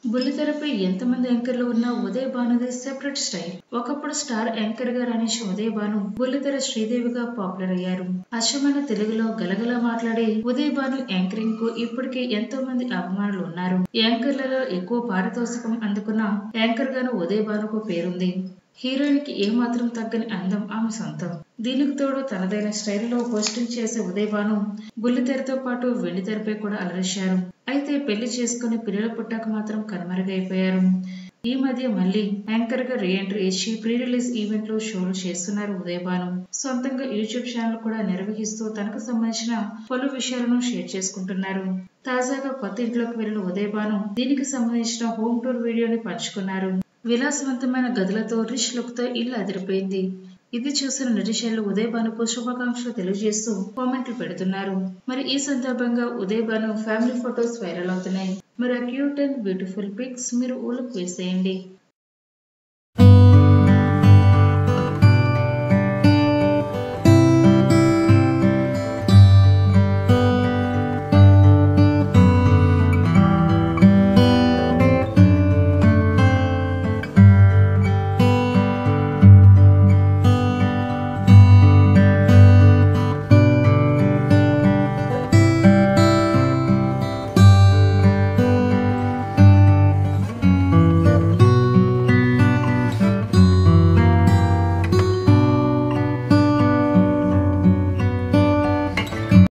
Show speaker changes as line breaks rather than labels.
బుల్లితెరపై ఎంతమంది యాంకర్లు ఉన్నా ఉదయ్ భానుది సెపరేట్ స్టైల్ ఒకప్పుడు స్టార్ యాంకర్ గా రాణించిన ఉదయ్ భాను బుల్లితెర శ్రీదేవిగా పాపులర్ అయ్యారు అచ్చమైన తెలుగులో గలగల మాట్లాడే ఉదయ్ భాను యాంకరింగ్ కు ఇప్పటికే ఎంతో మంది అభిమానులు ఉన్నారు యాంకర్లలో ఎక్కువ పారితోషికం అందుకున్న యాంకర్ గాను ఉదయ్ భానుకు పేరుంది హీరోయిన్ కి ఏమాత్రం తగ్గని అందం ఆమె సొంతం దీనికి తోడు తనదైన స్టైల్లో పోస్టింగ్ చేసే ఉదయ్ భాను బుల్లితెరతో పాటు వెండితెరపై కూడా అలరించారు అయితే పెళ్లి చేసుకుని పిల్లల పుట్టాక మాత్రం కనుమరుగైపోయారు ఈ మధ్య మళ్ళీ యాంకర్ గా రీఎంట్రీ ఇచ్చి ప్రీ రిలీజ్ ఈవెంట్లు షోలు చేస్తున్నారు ఉదయ్ భాను సొంతంగా యూట్యూబ్ ఛానల్ కూడా నిర్వహిస్తూ తనకు సంబంధించిన పలు విషయాలను షేర్ చేసుకుంటున్నారు తాజాగా కొత్త ఇంట్లోకి వెళ్లిన ఉదయ్ భాను దీనికి సంబంధించిన హోమ్ టూర్ వీడియోని పంచుకున్నారు విలాసవంతమైన గదులతో రిచ్ లుక్ తో ఇల్లు అదిరిపోయింది ఇది చూసిన నెటిజన్లు ఉదయ్ భానుకు శుభాకాంక్షలు తెలియజేస్తూ కామెంట్లు పెడుతున్నారు మరి ఈ సందర్భంగా Uday Bhanu family photos viral అవుతున్నాయి మరి ఆ క్యూట్ అండ్ బ్యూటిఫుల్ పిక్స్ మీరు ఊలకు వేసేయండి